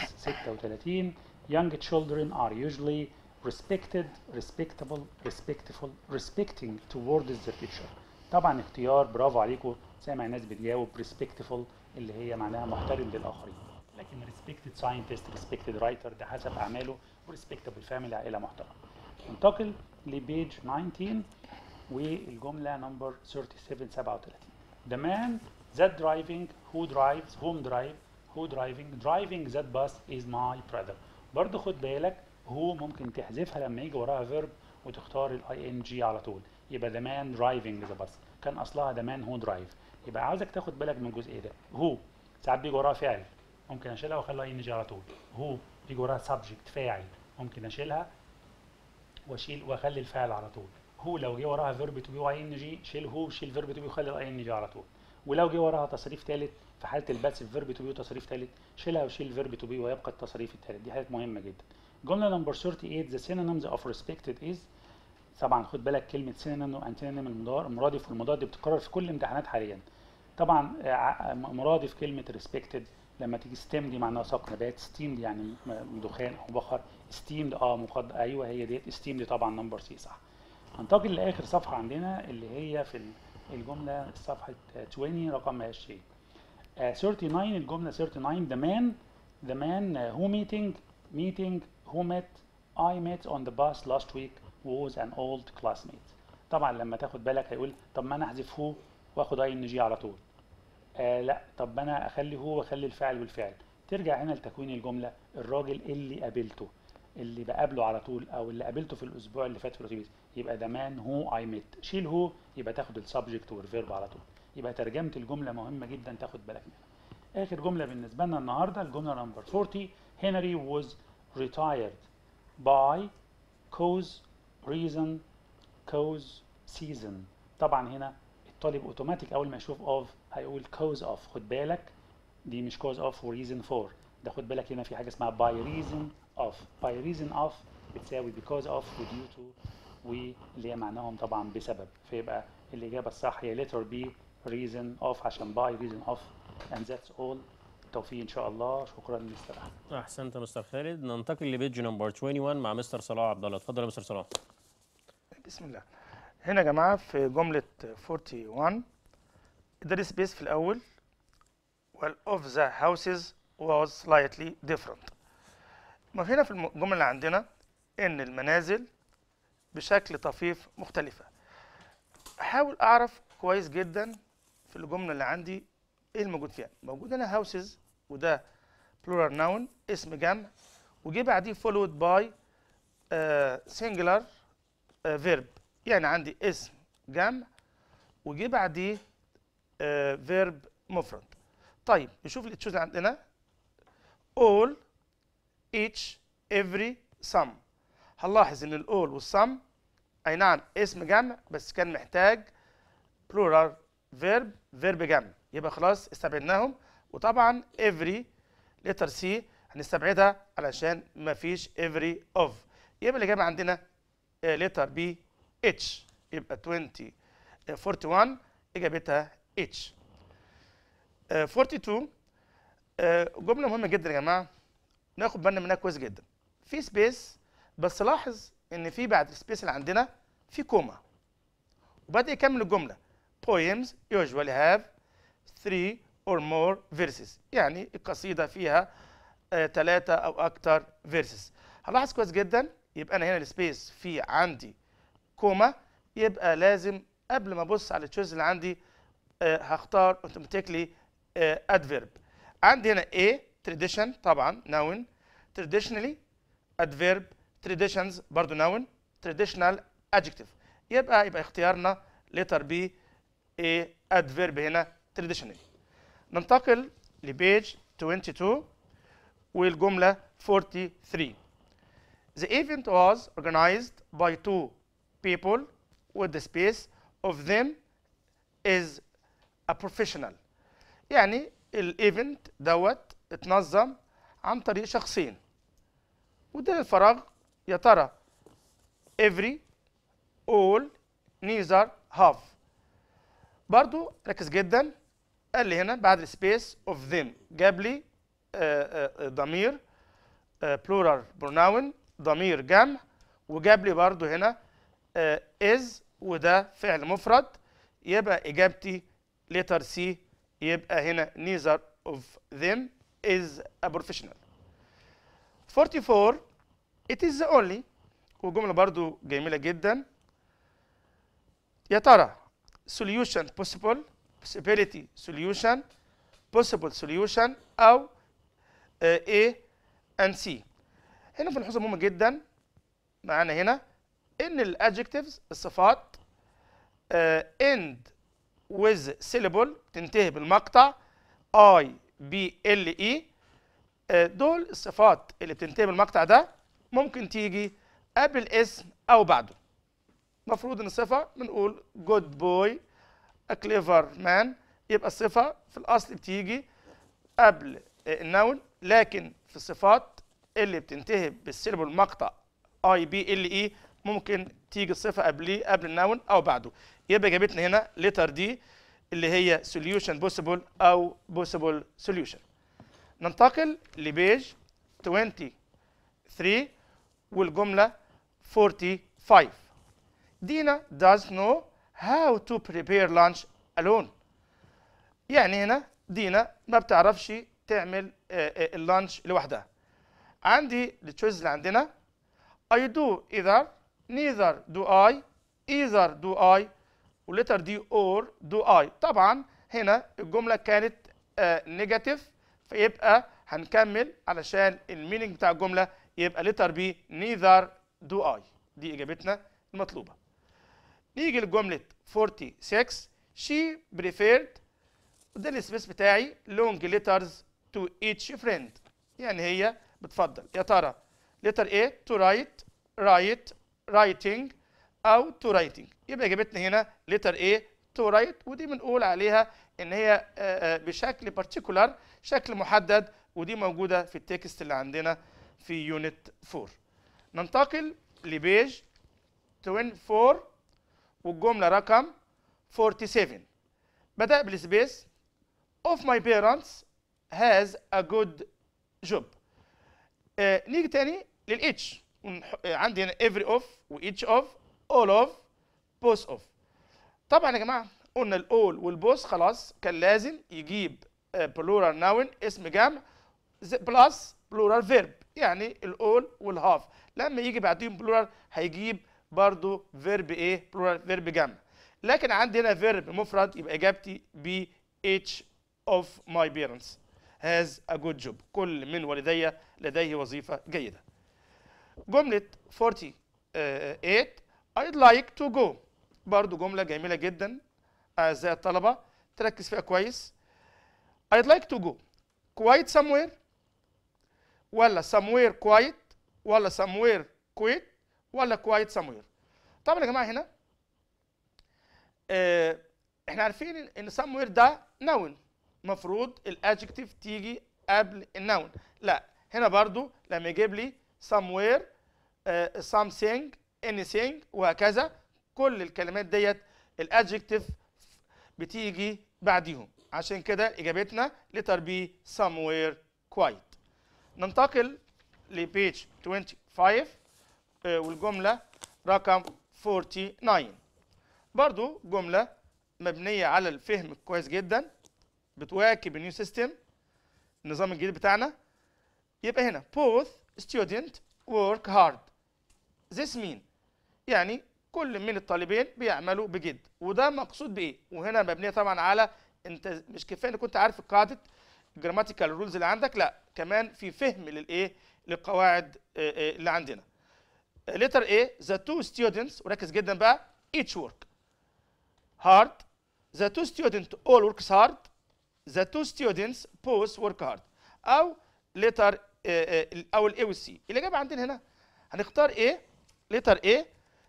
36 young children are usually respected respectable respectful respecting towards the teacher طبعا اختيار برافو عليكم سامع ناس بتجاوب respectful اللي هي معناها محترم للآخرين لكن respected scientist respected writer ده حسب أعماله و respectable family عائلة محترمة ننتقل لبيج 19 والجملة نمبر 37 37 The man that driving who drives whom drive who driving driving that bus is my brother برضه خد بالك هو ممكن تحذفها لما يجي وراها verb وتختار الاي ان جي على طول يبقى the man driving the bus كان اصلها the man who drive يبقى عاوزك تاخد بالك من الجزء ده هو ساعات بيجي وراها فعل ممكن اشيلها واخليها اي ان جي على طول هو بيجي وراها subject فاعل ممكن اشيلها واشيل واخلي الفعل على طول هو لو جه وراها فيرب تو بي واي ان جي شيل هو شيل فيرب تو بي وخلي الاي ان جي على طول ولو جه وراها تصريف ثالث في حاله الباسف فيرب تو بي وتصريف ثالث شيلها وشيل فيرب تو بي ويبقى التصريف الثالث دي حاجات مهمه جدا جمله نمبر 38 the synonyms of respected is طبعا خد بالك كلمه synonym وانتينيم المرادف والمضاد بتتكرر في كل الامتحانات حاليا طبعا ع- مرادف كلمه respected لما تيجي ستيم دي معناها ساق نبات ستيم دي يعني م- دخان او بخر ستيم اه مخد ايوه هي ديت ستيم دي طبعا نمبر سي صح هنتقل لاخر صفحه عندنا اللي هي في ال- الجمله صفحه 20 رقم 20 آه، 39 الجمله 39 the man the man uh, who meeting meeting who met I met on the bus last week was an old classmate طبعا لما تاخد بالك هيقول طب ما انا احذف هو واخد اي ان جي على طول آه لا طب ما انا اخلي هو واخلي الفعل والفعل ترجع هنا لتكوين الجمله الراجل اللي قابلته اللي بقابله على طول او اللي قابلته في الاسبوع اللي فات في الاتوبيس يبقى ده مان هو اي ميت شيل هو يبقى تاخد السبجكت والفيرب على طول يبقى ترجمه الجمله مهمه جدا تاخد بالك منها اخر جمله بالنسبه لنا النهارده الجمله نمبر 40 هنري was retired by cause reason cause season طبعا هنا الطالب اوتوماتيك اول ما يشوف اوف هيقول cause of خد بالك دي مش cause of و reason for ده خد بالك هنا في حاجه اسمها by reason of by reason of بتساوي because of و due to واللي هي معناهم طبعا بسبب فيبقى الاجابه الصح هي letter B reason of عشان by reason of and that's all توفيق ان شاء الله شكرا مستر احمد احسنت يا مستر خالد ننتقل لبيج نمبر 21 مع مستر صلاح عبد الله اتفضل يا مستر صلاح بسم الله هنا يا جماعة في جملة 41 there is space في الأول well of the houses was slightly different ما هنا في الم- الجملة اللي عندنا إن المنازل بشكل طفيف مختلفة أحاول أعرف كويس جدا في الجملة اللي عندي إيه الموجود فيها موجود هنا houses وده plural noun اسم جمع وجي بعديه followed by uh, singular فيرب يعني عندي اسم جمع وجي بعديه فيرب مفرد طيب نشوف التشوز اللي عندنا all each every some هنلاحظ ان الاول والسم اي نعم اسم جمع بس كان محتاج plural فيرب فيرب جمع يبقى خلاص استبعدناهم وطبعا every letter C هنستبعدها علشان مفيش every of يبقى الإجابة عندنا لتر بي اتش يبقى 20 آه، 41 اجابتها اتش 42 آه، جمله مهمه جدا يا جماعه ناخد بالنا منها كويس جدا في سبيس بس لاحظ ان في بعد السبيس اللي عندنا في كوما وبدا يكمل الجمله poems usually have three or more verses يعني القصيده فيها ثلاثه او اكتر verses هلاحظ كويس جدا يبقى انا هنا السبيس في عندي كوما يبقى لازم قبل ما ابص على التشوز اللي عندي آه، هختار اوتوماتيكلي ادفيرب عندي هنا A tradition طبعا noun traditionally adverb traditions برضو noun traditional adjective يبقى يبقى اختيارنا letter B A adverb هنا traditionally ننتقل لبيج 22 والجملة 43 The event was organized by two people with the space of them is a professional يعني الايفنت دوت اتنظم عن طريق شخصين وده الفراغ يا ترى every all neither half برضو ركز جدا قال لي هنا بعد السبيس اوف ذيم جاب لي آه، آه، ضمير بلورال بروناون ضمير جمع وجاب لي برضو هنا از وده فعل مفرد يبقى اجابتي letter C يبقى هنا neither of them is a professional 44 it is the only وجملة برضو جميلة جدا يا ترى solution possible possibility solution possible solution أو آه، A and C هنا في الحصة مهمة جدا معانا هنا إن الادجectives الصفات آه، end with syllable تنتهي بالمقطع I B L E آه، دول الصفات اللي بتنتهي بالمقطع ده ممكن تيجي قبل الاسم أو بعده المفروض إن الصفة بنقول good boy a clever man يبقى الصفة في الأصل بتيجي قبل آه، النون لكن في الصفات اللي بتنتهي بالسيلبل مقطع اي بي ال اي ممكن تيجي الصفه قبليه قبل النون او بعده يبقى جابتنا هنا لتر دي اللي هي solution possible او possible solution ننتقل لبيج 23 والجمله 45 دينا does know how to prepare lunch alone يعني هنا دينا ما بتعرفش تعمل آه، آه، اللانش لوحدها عندي التشويز اللي عندنا I do either neither do I either do I ولتر دي or do I طبعا هنا الجملة كانت نيجاتيف فيبقى هنكمل علشان المينينج بتاع الجملة يبقى لتر بي neither do I دي إجابتنا المطلوبة نيجي لجملة 46 she preferred وده السبيس بتاعي long letters to each friend يعني هي بتفضل يا ترى letter A to write write writing أو to writing يبقى إجابتنا هنا letter A to write ودي بنقول عليها إن هي آه، آه، بشكل particular شكل محدد ودي موجودة في التكست اللي عندنا في يونت 4 ننتقل لبيج 24 والجملة رقم 47 بدأ بالسبيس of my parents has a good job آه نيجي تاني للاتش عندي هنا every of و each of all of both of طبعا يا جماعه قلنا الاول والبوث خلاص كان لازم يجيب بلورال ناون اسم جمع بلس بلورال فيرب يعني الاول والهاف لما يجي بعدين بلورال هيجيب برضو فيرب ايه بلورال فيرب جمع لكن عندي هنا فيرب مفرد يبقى اجابتي ب each of my parents has a good job كل من والدي لديه وظيفة جيدة جملة 48 I'd like to go برضو جملة جميلة جدا أعزائي الطلبة تركز فيها كويس I'd like to go quiet somewhere ولا somewhere quiet ولا somewhere quit ولا quiet somewhere طبعا يا جماعة هنا آه، احنا عارفين ان somewhere ده noun مفروض الادجكتيف تيجي قبل النون لا هنا برضو لما يجيب لي somewhere uh, something anything وهكذا كل الكلمات ديت الادجكتيف بتيجي بعديهم عشان كده اجابتنا letter B somewhere quiet ننتقل لبيج 25 آه، والجملة رقم 49 برضو جملة مبنية على الفهم كويس جدا بتواكب النيو سيستم النظام الجديد بتاعنا يبقى هنا both student work hard this mean يعني كل من الطالبين بيعملوا بجد وده مقصود بايه وهنا مبنيه طبعا على انت مش كفايه ان كنت عارف قاعده الجراماتيكال رولز اللي عندك لا كمان في فهم للايه للقواعد آه، آه، اللي عندنا لتر ايه the two students وركز جدا بقى each work hard the two students all works hard the two students both work hard او لتر او الاي والسي الاجابه عندنا هنا هنختار ايه لتر ايه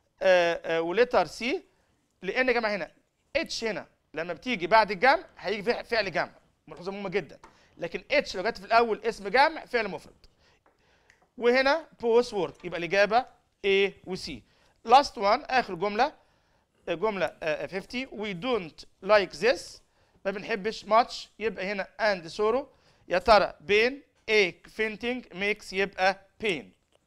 ولتر سي لان يا جماعه هنا اتش هنا لما بتيجي بعد الجمع هيجي فع- فعل جمع ملحوظه مهمه جدا لكن اتش لو جت في الاول اسم جمع فعل مفرد وهنا بوست وورك يبقى الاجابه A و C لاست وان اخر جمله جمله آه، 50 we don't like this ما بنحبش ماتش يبقى هنا and sorrow يا ترى بين ache fainting makes يبقى pain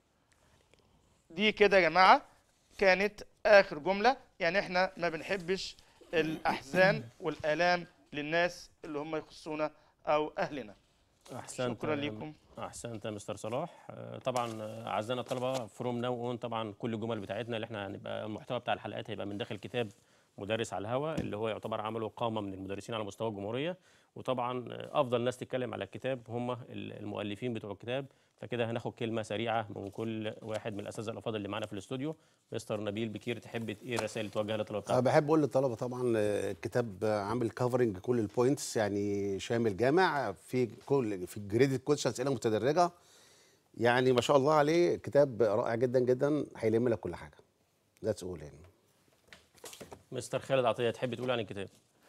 دي كده يا جماعه كانت اخر جمله يعني احنا ما بنحبش الاحزان والالام للناس اللي هم يخصونا او اهلنا احسنت شكرا لكم احسنت يا مستر صلاح آه، طبعا آه، اعزائنا الطلبه فروم ناو اون طبعا كل الجمل بتاعتنا اللي احنا هنبقى المحتوى بتاع الحلقات هيبقى من داخل كتاب مدرس على الهواء اللي هو يعتبر عمله قامه من المدرسين على مستوى الجمهوريه وطبعا آه، افضل ناس تتكلم على الكتاب هم ال- المؤلفين بتوع الكتاب فكده هناخد كلمه سريعه من كل واحد من الاساتذه الافاضل اللي معانا في الاستوديو مستر نبيل بكير تحب ايه الرسائل اللي توجهها للطلبه أنا بتاعتك بحب اقول للطلبه طبعا آه، الكتاب آه، عامل كفرنج كل البوينتس يعني شامل جامع في كل في جريدد كويشن اسئله متدرجه يعني ما شاء الله عليه كتاب رائع جدا جدا هيلم لك كل حاجه ذاتس اول يعني مستر خالد عطيه تحب تقول عن الكتاب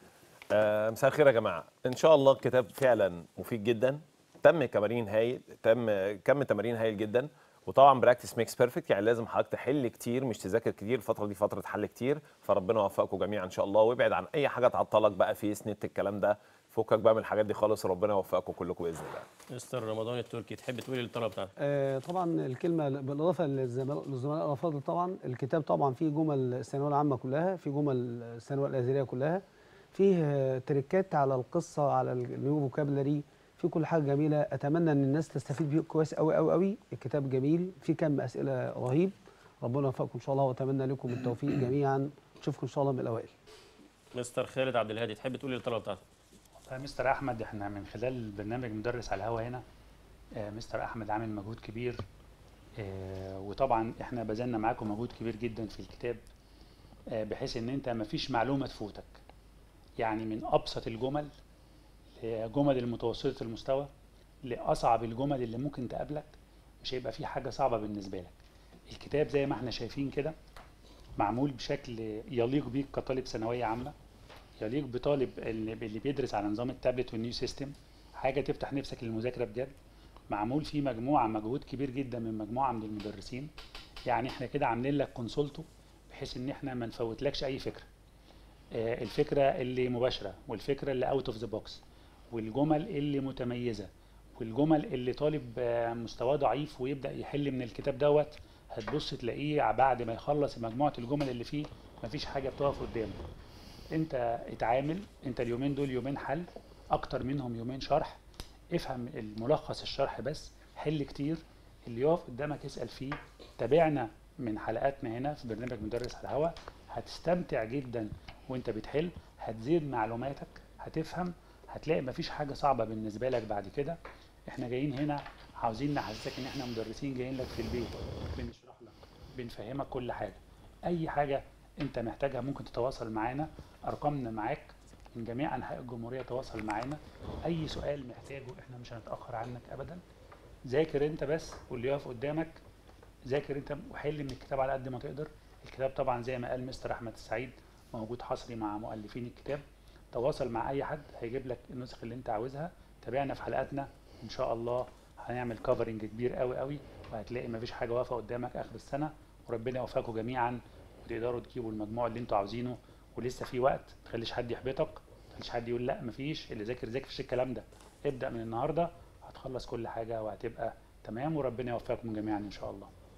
آه، مساء الخير يا جماعه ان شاء الله الكتاب فعلا مفيد جدا تم تمارين هايل تم كم تمارين هايل جدا وطبعا براكتس ميكس بيرفكت يعني لازم حضرتك تحل كتير مش تذاكر كتير الفتره دي فتره حل كتير فربنا يوفقكم جميعا ان شاء الله وابعد عن اي حاجه تعطلك بقى فيس نت الكلام ده فكك بقى من الحاجات دي خالص وربنا يوفقكم كلكم باذن الله مستر رمضان التركي تحب تقول للطلبه بتاعتك آه، طبعا الكلمه بالاضافه للزملاء للزملاء الافاضل طبعا الكتاب طبعا فيه جمل الثانويه العامه كلها فيه جمل الثانويه الازهريه كلها فيه آه، تريكات على القصه على النيو فوكابلري في كل حاجه جميله اتمنى ان الناس تستفيد بيه كويس قوي قوي قوي الكتاب جميل فيه كم اسئله رهيب ربنا يوفقكم ان شاء الله واتمنى لكم التوفيق جميعا نشوفكم ان شاء الله من الاوائل مستر خالد عبد الهادي تحب تقول للطلبه بتاعتك والله مستر احمد احنا من خلال برنامج مدرس على الهوا هنا آه، مستر احمد عامل مجهود كبير آه، وطبعا احنا بذلنا معاكم مجهود كبير جدا في الكتاب آه، بحيث ان انت مفيش معلومه تفوتك يعني من ابسط الجمل لجمل المتوسطه المستوى لاصعب الجمل اللي ممكن تقابلك مش هيبقى في حاجه صعبه بالنسبه لك الكتاب زي ما احنا شايفين كده معمول بشكل يليق بيك كطالب ثانويه عامه يليق بطالب اللي اللي بيدرس على نظام التابلت والنيو سيستم حاجه تفتح نفسك للمذاكره بجد معمول فيه مجموعه مجهود كبير جدا من مجموعه من المدرسين يعني احنا كده عاملين لك كونسولتو بحيث ان احنا ما نفوتلكش اي فكره آه، الفكره اللي مباشره والفكره اللي اوت اوف ذا بوكس والجمل اللي متميزه والجمل اللي طالب آه، مستواه ضعيف ويبدا يحل من الكتاب دوت هتبص تلاقيه بعد ما يخلص مجموعه الجمل اللي فيه مفيش حاجه بتقف قدامه انت اتعامل انت اليومين دول يومين حل اكتر منهم يومين شرح افهم الملخص الشرح بس حل كتير اللي يقف قدامك اسال فيه تابعنا من حلقاتنا هنا في برنامج مدرس على الهوا هتستمتع جدا وانت بتحل هتزيد معلوماتك هتفهم هتلاقي مفيش حاجه صعبه بالنسبه لك بعد كده احنا جايين هنا عاوزين نحسسك ان احنا مدرسين جايين لك في البيت بنشرح لك بنفهمك كل حاجه اي حاجه انت محتاجها ممكن تتواصل معانا ارقامنا معاك من جميع انحاء الجمهوريه تواصل معانا اي سؤال محتاجه احنا مش هنتاخر عنك ابدا ذاكر انت بس واللي يقف قدامك ذاكر انت وحل من الكتاب على قد ما تقدر الكتاب طبعا زي ما قال مستر احمد السعيد موجود حصري مع مؤلفين الكتاب تواصل مع اي حد هيجيب لك النسخ اللي انت عاوزها تابعنا في حلقاتنا ان شاء الله هنعمل كفرنج كبير قوي قوي وهتلاقي مفيش حاجه واقفه قدامك اخر السنه وربنا يوفقكم جميعا وتقدروا تجيبوا المجموع اللي انتوا عاوزينه ولسه في وقت ما تخليش حد يحبطك ما تخليش حد يقول لا مفيش اللي ذاكر ذاكر مفيش الكلام ده ابدا من النهارده هتخلص كل حاجه وهتبقى تمام وربنا يوفقكم جميعا ان شاء الله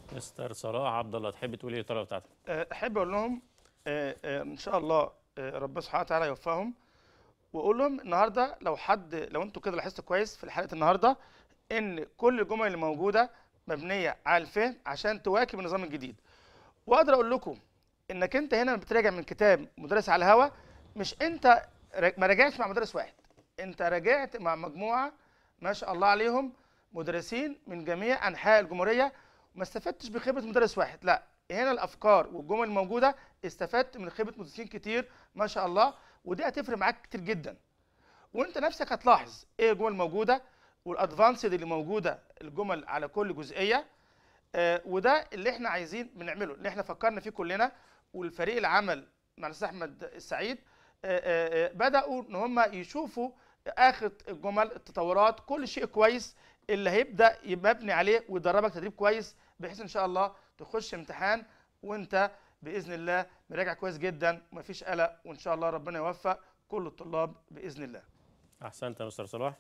مستر صلاح عبد الله تحب تقول ايه الطلبه بتاعتك آه، احب اقول لهم آه، آه، ان شاء الله آه، ربنا سبحانه وتعالى يوفقهم واقول لهم النهارده لو حد لو انتوا كده لاحظتوا كويس في حلقه النهارده ان كل الجمل اللي موجوده مبنيه على الفهم عشان تواكب النظام الجديد واقدر اقول لكم انك انت هنا بتراجع من كتاب مدرس على الهوا مش انت را- ما راجعتش مع مدرس واحد انت راجعت مع مجموعه ما شاء الله عليهم مدرسين من جميع انحاء الجمهوريه ما استفدتش بخبره مدرس واحد لا هنا الافكار والجمل الموجوده استفدت من خبره مدرسين كتير ما شاء الله ودي هتفرق معاك كتير جدا وانت نفسك هتلاحظ ايه الجمل الموجوده والادفانسد اللي موجوده الجمل على كل جزئيه آه وده اللي احنا عايزين بنعمله اللي احنا فكرنا فيه كلنا والفريق العمل مع الاستاذ احمد السعيد آه آه آه بداوا ان هم يشوفوا اخر الجمل التطورات كل شيء كويس اللي هيبدا يبقى مبني عليه ويدربك تدريب كويس بحيث ان شاء الله تخش امتحان وانت باذن الله مراجع كويس جدا ومفيش قلق وان شاء الله ربنا يوفق كل الطلاب باذن الله احسنت يا مستر صلاح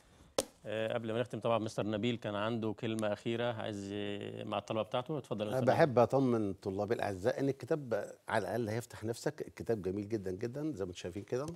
آه، قبل ما نختم طبعا مستر نبيل كان عنده كلمه اخيره عايز آه، مع الطلبه بتاعته اتفضل يا أنا مستر نبيل. بحب اطمن طلابي الاعزاء ان الكتاب على الاقل هيفتح نفسك الكتاب جميل جدا جدا زي ما انتم شايفين كده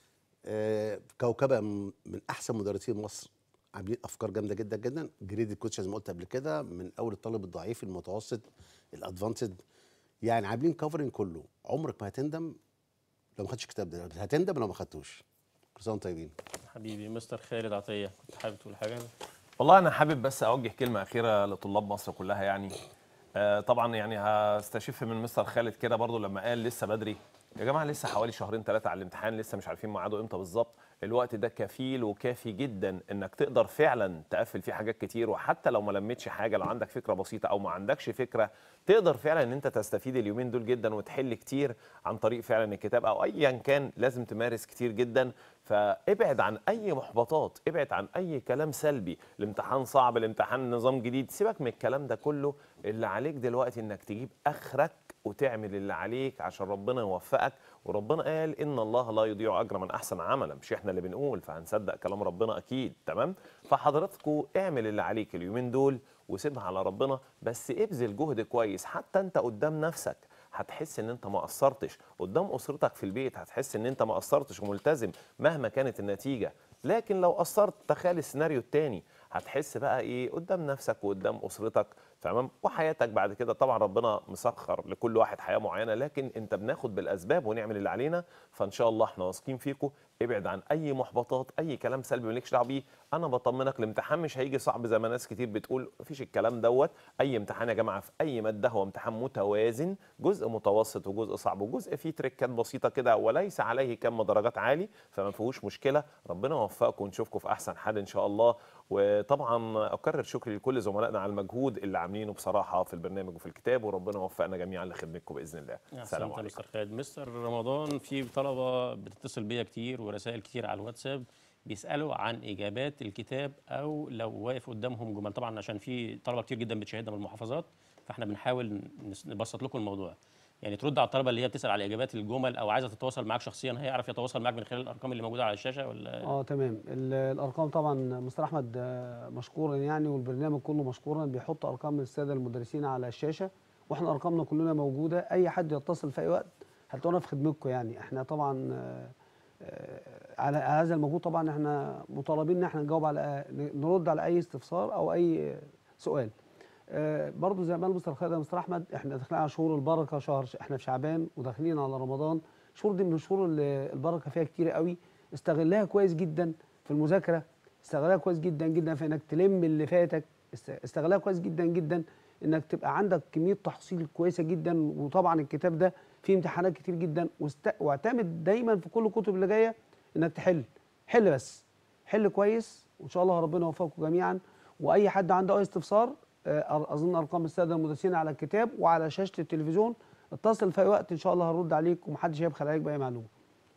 آه، كوكبه م- من احسن مدرسين مصر عاملين افكار جامده جدا جدا جريد الكوتش زي ما قلت قبل كده من اول الطالب الضعيف المتوسط الادفانسد يعني عاملين كفرنج كله عمرك ما هتندم لو ما خدتش الكتاب ده هتندم لو ما خدتوش كل سنه وانتم طيبين حبيبي مستر خالد عطيه كنت حابب تقول حاجه والله انا حابب بس اوجه كلمه اخيره لطلاب مصر كلها يعني آه طبعا يعني هستشف من مستر خالد كده برضو لما قال لسه بدري يا جماعه لسه حوالي شهرين ثلاثه على الامتحان لسه مش عارفين ميعاده امتى بالظبط الوقت ده كفيل وكافي جدا انك تقدر فعلا تقفل فيه حاجات كتير وحتى لو ما لمتش حاجه لو عندك فكره بسيطه او ما عندكش فكره تقدر فعلا ان انت تستفيد اليومين دول جدا وتحل كتير عن طريق فعلا الكتاب او ايا كان لازم تمارس كتير جدا فابعد عن اي محبطات ابعد عن اي كلام سلبي الامتحان صعب الامتحان نظام جديد سيبك من الكلام ده كله اللي عليك دلوقتي انك تجيب اخرك وتعمل اللي عليك عشان ربنا يوفقك وربنا قال ان الله لا يضيع اجر من احسن عملا مش احنا اللي بنقول فهنصدق كلام ربنا اكيد تمام فحضراتكم اعمل اللي عليك اليومين دول وسيبها على ربنا بس ابذل جهد كويس حتى انت قدام نفسك هتحس ان انت ما قصرتش قدام اسرتك في البيت هتحس ان انت ما قصرتش وملتزم مهما كانت النتيجه لكن لو قصرت تخيل السيناريو التاني هتحس بقى ايه قدام نفسك وقدام اسرتك تمام وحياتك بعد كده طبعا ربنا مسخر لكل واحد حياه معينه لكن انت بناخد بالاسباب ونعمل اللي علينا فان شاء الله احنا واثقين فيكم ابعد عن اي محبطات اي كلام سلبي مالكش دعوه بيه انا بطمنك الامتحان مش هيجي صعب زي ما ناس كتير بتقول مفيش الكلام دوت اي امتحان يا جماعه في اي ماده هو امتحان متوازن جزء متوسط وجزء صعب وجزء فيه تريكات بسيطه كده وليس عليه كم درجات عالي فما فيهوش مشكله ربنا يوفقكم ونشوفكم في احسن حال ان شاء الله وطبعا اكرر شكري لكل زملائنا على المجهود اللي عاملينه بصراحه في البرنامج وفي الكتاب وربنا يوفقنا جميعا لخدمتكم باذن الله سلام سلام عليكم عليكم مستر خالد مستر رمضان في طلبه بتتصل بيا كتير ورسائل كتير على الواتساب بيسالوا عن اجابات الكتاب او لو واقف قدامهم جمل طبعا عشان في طلبه كتير جدا بتشاهدنا من المحافظات فاحنا بنحاول نس- نبسط لكم الموضوع يعني ترد على الطلبه اللي هي بتسال على اجابات الجمل او عايزه تتواصل معاك شخصيا هيعرف يتواصل معاك من خلال الارقام اللي موجوده على الشاشه ولا اه تمام ال- الارقام طبعا مستر احمد آه، مشكورا يعني والبرنامج كله مشكورا بيحط ارقام الساده المدرسين على الشاشه واحنا ارقامنا كلنا موجوده اي حد يتصل في اي وقت هتلاقونا في خدمتكم يعني احنا طبعا آه، آه، على هذا المجهود طبعا احنا مطالبين ان احنا نجاوب على نرد على اي استفسار او اي سؤال آه، برضو زي ما قال مستر خالد يا مستر احمد احنا داخلين على شهور البركه شهر احنا في شعبان وداخلين على رمضان الشهور دي من الشهور اللي البركه فيها كتير قوي استغلها كويس جدا في المذاكره استغلها كويس جدا جدا في انك تلم اللي فاتك است- استغلها كويس جدا جدا انك تبقى عندك كميه تحصيل كويسه جدا وطبعا الكتاب ده فيه امتحانات كتير جدا واست... واعتمد دايما في كل الكتب اللي جايه انك تحل حل بس حل كويس وان شاء الله ربنا يوفقكم جميعا واي حد عنده اي استفسار آه، اظن ارقام الساده المدرسين على الكتاب وعلى شاشه التلفزيون اتصل في اي وقت ان شاء الله هرد عليك ومحدش هيبخل عليك باي معلومه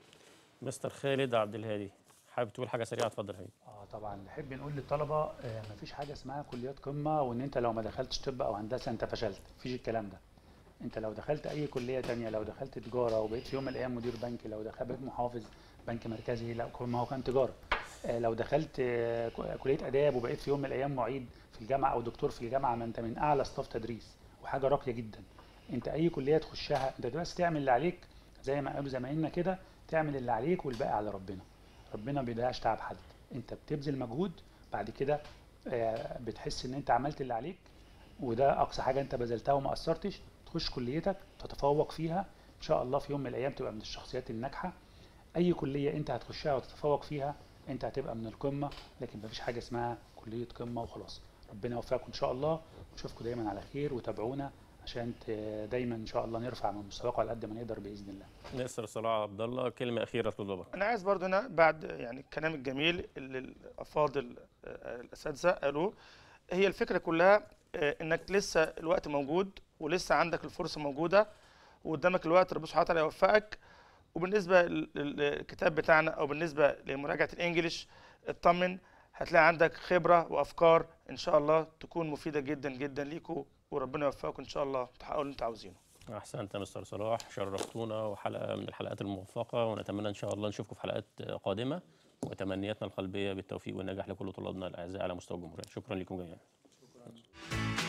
مستر خالد عبد الهادي حابب تقول حاجه سريعه اتفضل حبيبي اه طبعا نحب نقول للطلبه آه مفيش حاجه اسمها كليات قمه وان انت لو ما دخلتش طب او هندسه انت فشلت مفيش الكلام ده انت لو دخلت اي كليه تانية لو دخلت تجاره وبقيت في يوم من الايام مدير بنك لو دخلت بقيت محافظ بنك مركزي لا ما هو كان تجاره آه لو دخلت آه كليه اداب وبقيت في يوم من الايام معيد في الجامعه او دكتور في الجامعه ما انت من اعلى ستاف تدريس وحاجه راقيه جدا انت اي كليه تخشها انت بس تعمل اللي عليك زي ما قالوا زمايلنا كده تعمل اللي عليك والباقي على ربنا ربنا ما بيضيعش تعب حد انت بتبذل مجهود بعد كده آه، بتحس ان انت عملت اللي عليك وده اقصى حاجه انت بذلتها وما قصرتش تخش كليتك تتفوق فيها ان شاء الله في يوم من الايام تبقى من الشخصيات الناجحه اي كليه انت هتخشها وتتفوق فيها انت هتبقى من القمه لكن مفيش حاجه اسمها كليه قمه وخلاص ربنا يوفقكم ان شاء الله ونشوفكم دايما على خير وتابعونا عشان ت- دايما ان شاء الله نرفع من مستواكم على قد ما نقدر باذن الله ناصر صلاح عبد الله كلمه اخيره تطلبها انا عايز برضو هنا بعد يعني الكلام الجميل اللي الافاضل آه، الاساتذه قالوه هي الفكره كلها آه، انك لسه الوقت موجود ولسه عندك الفرصه موجوده وقدامك الوقت ربنا سبحانه وتعالى يوفقك وبالنسبه لل- للكتاب بتاعنا او بالنسبه لمراجعه الانجليش اطمن هتلاقي عندك خبره وافكار ان شاء الله تكون مفيده جدا جدا ليكوا وربنا يوفقكم ان شاء الله تحققوا اللي انتوا عاوزينه احسنت يا مستر صلاح شرفتونا وحلقه من الحلقات الموفقه ونتمنى ان شاء الله نشوفكم في حلقات قادمه وتمنياتنا القلبيه بالتوفيق والنجاح لكل طلابنا الاعزاء على مستوى الجمهوريه شكرا لكم جميعا